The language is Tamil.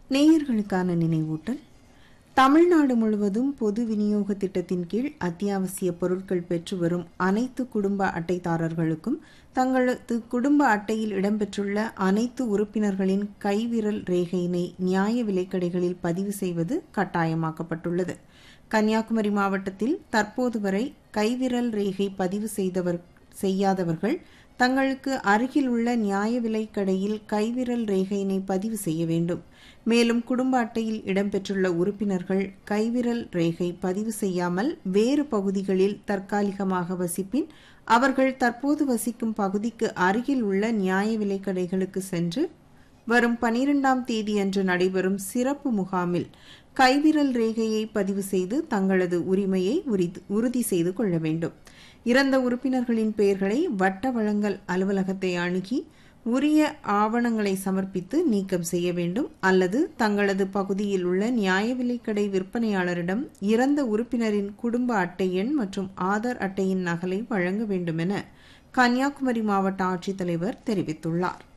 நேயர்களுக்கான நினைவூட்டல் தமிழ்நாடு முழுவதும் பொது விநியோக திட்டத்தின் கீழ் அத்தியாவசிய பொருட்கள் பெற்று வரும் அனைத்து குடும்ப அட்டைதாரர்களுக்கும் தங்களது குடும்ப அட்டையில் இடம்பெற்றுள்ள அனைத்து உறுப்பினர்களின் கைவிரல் ரேகையினை நியாய விலைக்கடைகளில் பதிவு செய்வது கட்டாயமாக்கப்பட்டுள்ளது கன்னியாகுமரி மாவட்டத்தில் தற்போது வரை கைவிரல் ரேகை பதிவு செய்தவர் செய்யாதவர்கள் தங்களுக்கு அருகில் உள்ள நியாய விலைக் கடையில் கைவிரல் ரேகையினை பதிவு செய்ய வேண்டும் மேலும் குடும்ப அட்டையில் இடம்பெற்றுள்ள உறுப்பினர்கள் கைவிரல் ரேகை பதிவு செய்யாமல் வேறு பகுதிகளில் தற்காலிகமாக வசிப்பின் அவர்கள் தற்போது வசிக்கும் பகுதிக்கு அருகில் உள்ள நியாய விலைக் கடைகளுக்கு சென்று வரும் பனிரெண்டாம் தேதியன்று நடைபெறும் சிறப்பு முகாமில் கைவிரல் ரேகையை பதிவு செய்து தங்களது உரிமையை உறுதி செய்து கொள்ள வேண்டும் இறந்த உறுப்பினர்களின் பெயர்களை வட்ட வழங்கல் அலுவலகத்தை அணுகி உரிய ஆவணங்களை சமர்ப்பித்து நீக்கம் செய்ய வேண்டும் அல்லது தங்களது பகுதியில் உள்ள நியாய விலைக்கடை விற்பனையாளரிடம் இறந்த உறுப்பினரின் குடும்ப அட்டை எண் மற்றும் ஆதார் அட்டையின் நகலை வழங்க வேண்டும் என கன்னியாகுமரி மாவட்ட ஆட்சித்தலைவர் தெரிவித்துள்ளார்